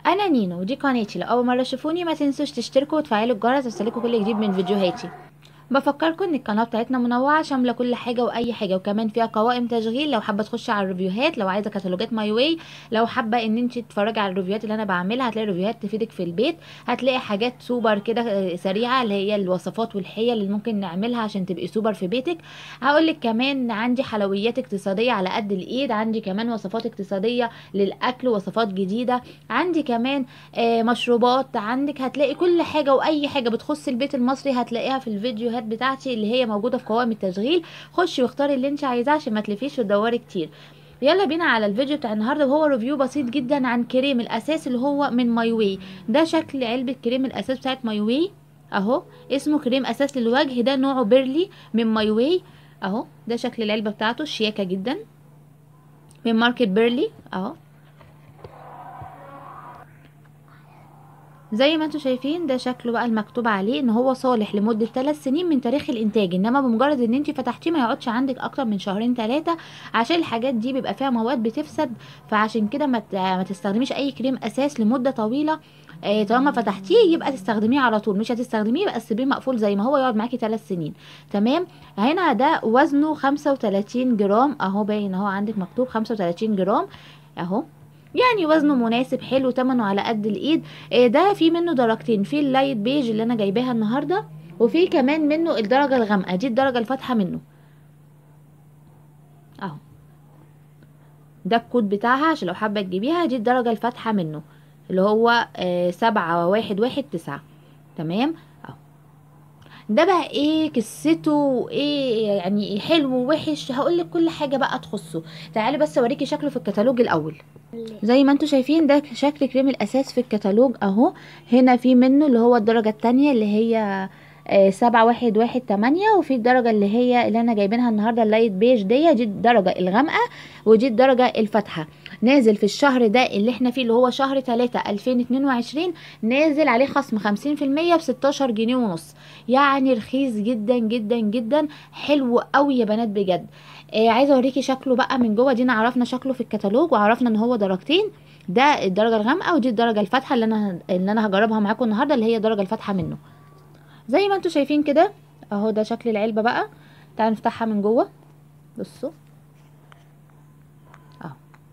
انا نينو ودي قناتي لو اول مره تشوفوني ما تنسوش تشتركوا وتفعلوا الجرس وتوصلكوا كل جديد من فيديوهاتي بفكركم ان القناه بتاعتنا منوعه شامله كل حاجه واي حاجه وكمان فيها قوائم تشغيل لو حابه تخشي على الريفيوهات لو عايزه كتالوجات ماي واي لو حابه ان انت تتفرجي على الريفيوهات اللي انا بعملها هتلاقي ريفيوهات تفيدك في البيت هتلاقي حاجات سوبر كده آه، سريعه اللي هي الوصفات والحيل اللي ممكن نعملها عشان تبقي سوبر في بيتك هقول لك كمان عندي حلويات اقتصاديه على قد الايد عندي كمان وصفات اقتصاديه للاكل وصفات جديده عندي كمان آه، مشروبات عندك هتلاقي كل حاجه واي حاجه بتخص البيت المصري هتلاقيها في الفيديوهات بتاعتي اللي هي موجوده في قوائم التشغيل خشي واختاري اللي انت عايزاه عشان ما تلفيش وتدوري كتير يلا بينا على الفيديو بتاع النهارده وهو ريفيو بسيط جدا عن كريم الاساس اللي هو من ماي واي ده شكل علبه كريم الاساس بتاعت ماي واي اهو اسمه كريم اساس للوجه ده نوعه بيرلي من ماي واي اهو ده شكل العلبه بتاعته شياكه جدا من ماركة بيرلي اهو زي ما انتم شايفين ده شكله بقى المكتوب عليه ان هو صالح لمدة 3 سنين من تاريخ الانتاج انما بمجرد ان انت فتحتيه ما يقعدش عندك اكتر من شهرين ثلاثة عشان الحاجات دي بيبقى فيها مواد بتفسد فعشان كده ما ت- ما تستخدميش اي كريم اساس لمدة طويلة آه، طالما فتحتيه يبقى تستخدميه على طول مش هتستخدميه يبقى تسيبيه مقفول زي ما هو يقعد معاكي 3 سنين تمام هنا ده وزنه 35 جرام اهو باين اهو عندك مكتوب 35 جرام اهو يعني وزنه مناسب حلو تمنه على قد الايد آه، ده في منه درجتين في اللايت بيج اللي انا جايباها النهارده وفي كمان منه الدرجه الغامقه دي الدرجه الفاتحه منه اهو ده الكود بتاعها عشان لو حابه تجيبيها دي الدرجه الفاتحه منه اللي هو آه، سبعة واحد واحد تسعة تمام اهو ده بقى ايه قصته ايه يعني حلو ووحش هقولك كل حاجه بقى تخصه تعالي بس اوريكي شكله في الكتالوج الاول زي ما انتم شايفين ده شكل كريم الاساس في الكتالوج اهو هنا في منه اللي هو الدرجة التانية اللي هي آه، سبعة واحد واحد تمانية وفي الدرجة اللي هي اللي انا جايبينها النهاردة اللايت بيج دي دي الدرجة الغامقة ودي الدرجة الفاتحة نازل في الشهر ده اللي احنا فيه اللي هو شهر تلاتة الفين اتنين وعشرين نازل عليه خصم خمسين في المية بستاشر جنيه ونص يعني رخيص جدا جدا جدا حلو قوي يا بنات بجد آه عايزه اوريكي شكله بقى من جوه دينا عرفنا شكله في الكتالوج وعرفنا ان هو درجتين ده الدرجه الغامقه ودي الدرجه الفاتحه اللي انا اللي انا هجربها معاكم النهارده اللي هي الدرجه الفاتحه منه زي ما انتم شايفين كده اهو ده شكل العلبه بقى تعالوا نفتحها من جوه بصوا اهو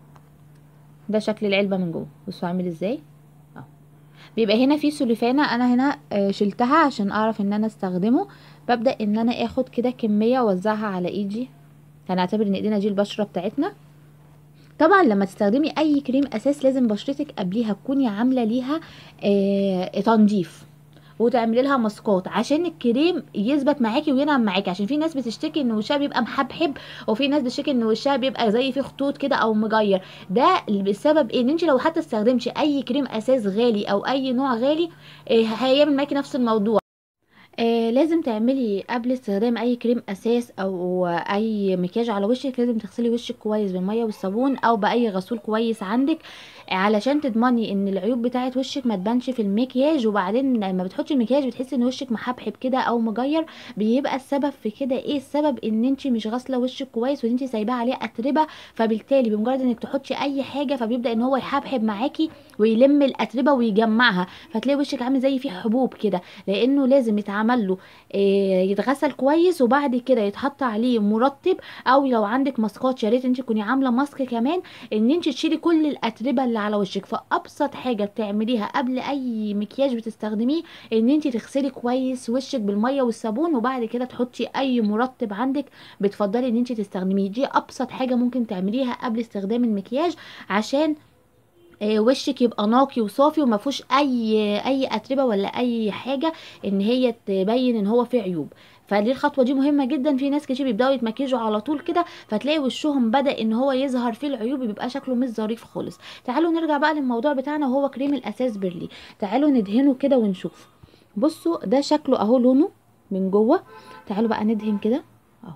ده شكل العلبه من جوه بصوا عامل ازاي اهو بيبقى هنا في سلوفانه انا هنا آه، شلتها عشان اعرف ان انا استخدمه ببدا ان انا اخد كده كميه واوزعها على ايدي هنعتبر ان ايدينا دي البشره بتاعتنا طبعا لما تستخدمي اي كريم اساس لازم بشرتك قبليها تكوني عامله ليها آه تنظيف وتعملي لها ماسكات عشان الكريم يثبت معاكي وينعم معاكي عشان في ناس بتشتكي ان وشها بيبقى محبحب وفي ناس بتشتكي ان وشها بيبقى زي فيه خطوط كده او مجير ده بسبب ايه ان انت لو حتى استخدمتي اي كريم اساس غالي او اي نوع غالي آه هيعمل معاكي نفس الموضوع آه لازم تعملي قبل استخدام اي كريم اساس او اي مكياج على وشك لازم تغسلي وشك كويس بالميه والصابون او باي غسول كويس عندك آه، علشان تضمني ان العيوب بتاعه وشك ما تبانش في المكياج وبعدين لما بتحطي المكياج بتحسي ان وشك محبحب كده او مجير بيبقى السبب في كده ايه السبب ان انت مش غاسله وشك كويس وان انت سايباه عليه اتربه فبالتالي بمجرد انك تحطي اي حاجه فبيبدا ان هو يحبحب معاكي ويلم الاتربه ويجمعها فتلاقي وشك عامل زي فيه حبوب كده لانه لازم يتعمل له آه، يتغسل كويس وبعد كده يتحط عليه مرطب او لو عندك ماسكات يا ريت انت تكوني عامله ماسك كمان ان انت تشيلي كل الاتربه اللي على وشك فابسط حاجه بتعمليها قبل اي مكياج بتستخدميه ان انت تغسلي كويس وشك بالميه والصابون وبعد كده تحطي اي مرطب عندك بتفضلي ان انت تستخدميه دي ابسط حاجه ممكن تعمليها قبل استخدام المكياج عشان آه، وشك يبقى نقي وصافي وما فيهوش اي اي اتربه ولا اي حاجه ان هي تبين ان هو فيه عيوب فدي الخطوه دي مهمه جدا في ناس كتير بيبداوا يتمكيجوا على طول كده فتلاقي وشهم بدا ان هو يظهر فيه العيوب بيبقى شكله مش ظريف خالص تعالوا نرجع بقى للموضوع بتاعنا وهو كريم الاساس بيرلي تعالوا ندهنه كده ونشوف بصوا ده شكله اهو لونه من جوه تعالوا بقى ندهن كده اهو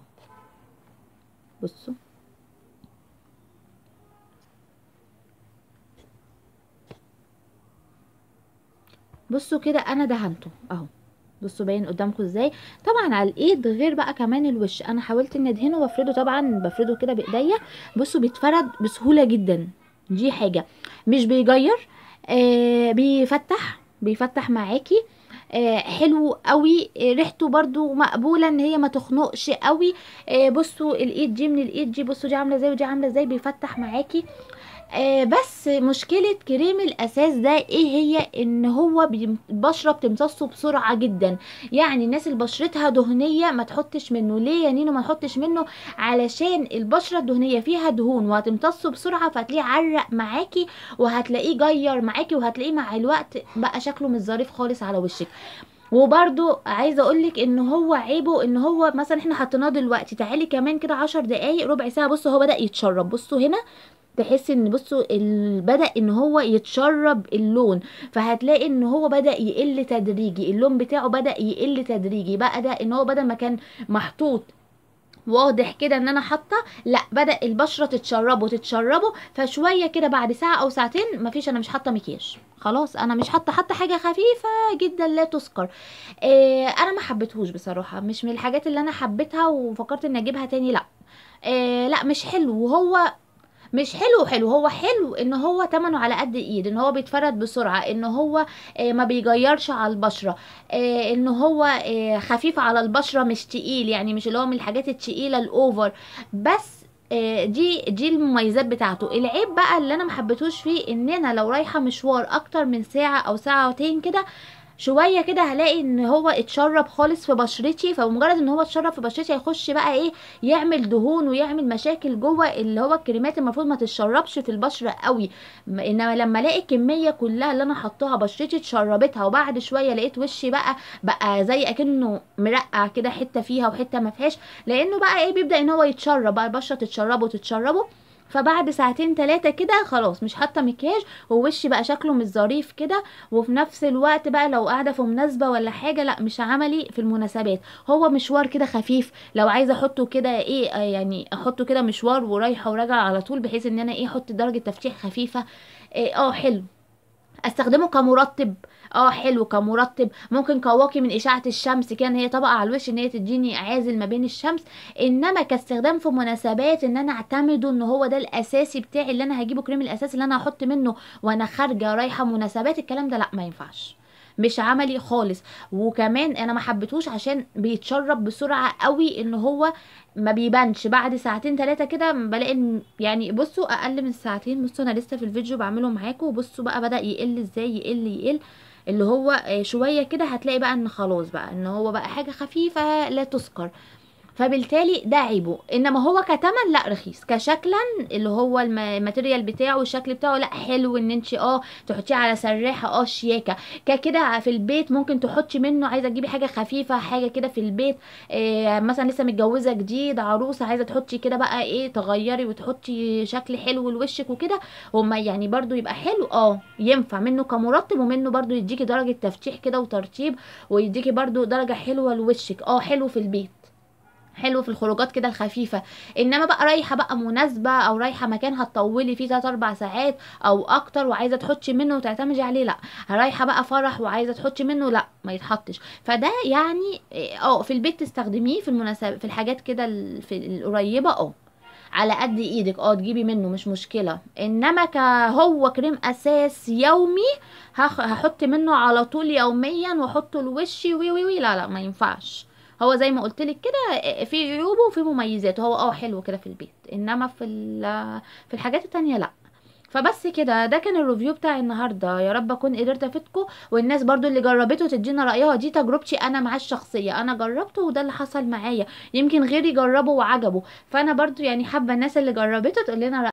بصوا بصوا كده انا دهنته اهو بصوا باين قدامكم ازاي طبعا على الايد غير بقى كمان الوش انا حاولت ان ادهنه وافرده طبعا بفرده كده بايديا بصوا بيتفرد بسهوله جدا دي حاجه مش بيجير آه بيفتح بيفتح معاكي آه حلو قوي آه ريحته برضو مقبوله ان هي ما تخنقش قوي آه بصوا الايد دي من الايد دي بصوا دي عامله ازاي ودي عامله ازاي بيفتح معاكي آه بس مشكلة كريم الأساس ده ايه هي ان هو بي- البشرة بتمتصه بسرعة جدا يعني الناس اللي بشرتها دهنية ما تحطش منه ليه يا نينو ما تحطش منه علشان البشرة الدهنية فيها دهون وهتمتصه بسرعة فهتلاقيه علق معاكي وهتلاقيه جير معاكي وهتلاقيه مع الوقت بقى شكله مش ظريف خالص على وشك وبرضو عايزه اقولك ان هو عيبه ان هو مثلا احنا حطيناه دلوقتي تعالي كمان كده عشر دقايق ربع ساعه بصوا هو بدا يتشرب بصوا هنا تحس ان بصوا ال- بدا ان هو يتشرب اللون فهتلاقي ان هو بدا يقل تدريجي اللون بتاعه بدا يقل تدريجي بقى ده ان هو بدل ما كان محطوط واضح كده ان انا حاطه لا بدا البشره تتشربه تتشربه فشويه كده بعد ساعه او ساعتين مفيش انا مش حاطه مكياج خلاص انا مش حاطه حتى حاجه خفيفه جدا لا تذكر إيه انا ما حبيتهوش بصراحه مش من الحاجات اللي انا حبيتها وفكرت اني اجيبها تاني لا إيه لا مش حلو وهو مش حلو حلو هو حلو ان هو تمنه على قد ايد ان هو بيتفرد بسرعه ان هو آه، ما بيجيرش على البشره آه، ان هو آه، خفيف على البشره مش تقيل يعني مش اللي هو من الحاجات التقيله الاوفر بس آه، دي دي المميزات بتاعته العيب بقى اللي انا محبتوش فيه ان انا لو رايحه مشوار اكتر من ساعه او ساعتين كده شويه كده هلاقي ان هو اتشرب خالص في بشرتي فبمجرد ان هو اتشرب في بشرتي هيخش بقى ايه يعمل دهون ويعمل مشاكل جوه اللي هو الكريمات المفروض ما تتشربش في البشره قوي م- انما لما الاقي الكميه كلها اللي انا حطاها بشرتي اتشربتها وبعد شويه لقيت وشي بقى بقى زي اكنه مرقع كده حته فيها وحته ما فيهاش لانه بقى ايه بيبدا ان هو يتشرب بقى البشره تتشربه وتتشربه فبعد ساعتين ثلاثة كده خلاص مش حاطة مكياج ووشي بقى شكله مش ظريف كده وفي نفس الوقت بقى لو قاعدة في مناسبة ولا حاجة لا مش عملي في المناسبات هو مشوار كده خفيف لو عايزة احطه كده ايه آه يعني احطه كده مشوار ورايحة وراجعة على طول بحيث ان انا ايه احط درجة تفتيح خفيفة إيه، اه حلو استخدمه كمرطب اه حلو كمرطب ممكن كواقي من اشعه الشمس كان هي طبقه على الوش ان هي تديني عازل ما بين الشمس انما كاستخدام في مناسبات ان انا اعتمده ان هو ده الاساسي بتاعي اللي انا هجيبه كريم الاساسي اللي انا هحط منه وانا خارجه رايحه مناسبات الكلام ده لا ما ينفعش مش عملي خالص وكمان انا ما حبيتهوش عشان بيتشرب بسرعه قوي ان هو ما بيبانش بعد ساعتين ثلاثه كده بلاقي إن- يعني بصوا اقل من ساعتين بصوا انا لسه في الفيديو بعمله معاكم وبصوا بقى بدا يقل ازاي يقل يقل اللي هو آه، شويه كده هتلاقي بقى ان خلاص بقى ان هو بقى حاجه خفيفه لا تذكر فبالتالي ده عيبه انما هو كتمن لا رخيص كشكلا اللي هو الم- الماتيريال بتاعه والشكل بتاعه لا حلو ان انت اه تحطيه على سراحه اه شياكه ككده في البيت ممكن تحطي منه عايزه تجيبي حاجه خفيفه حاجه كده في البيت إيه مثلا لسه متجوزه جديد عروسه عايزه تحطي كده بقى ايه تغيري وتحطي شكل حلو لوشك وكده وما يعني برضو يبقى حلو اه ينفع منه كمرطب ومنه برضو يديكي درجه تفتيح كده وترطيب ويديكي برضو درجه حلوه لوشك اه حلو في البيت حلو في الخروجات كده الخفيفه انما بقى رايحه بقى مناسبه او رايحه مكان هتطولي فيه 3 4 ساعات او اكتر وعايزه تحطي منه وتعتمدي عليه لا رايحه بقى فرح وعايزه تحطي منه لا ما يتحطش فده يعني اه في البيت تستخدميه في المناسبه في الحاجات كده ال- في القريبه اه على قد ايدك اه تجيبي منه مش مشكله انما كهو كريم اساس يومي هخ- هحط منه على طول يوميا واحطه لوشي وي وي وي لا لا ما ينفعش هو زي ما قلت لك كده في عيوبه وفي مميزاته هو اه حلو كده في البيت انما في ال- في الحاجات التانية لا فبس كده ده كان الريفيو بتاعي النهارده يا رب اكون قدرت افيدكم والناس برضو اللي جربته تدينا رايها دي تجربتي انا معاه الشخصيه انا جربته وده اللي حصل معايا يمكن غيري جربه وعجبه فانا برضو يعني حابه الناس اللي جربته تقول لنا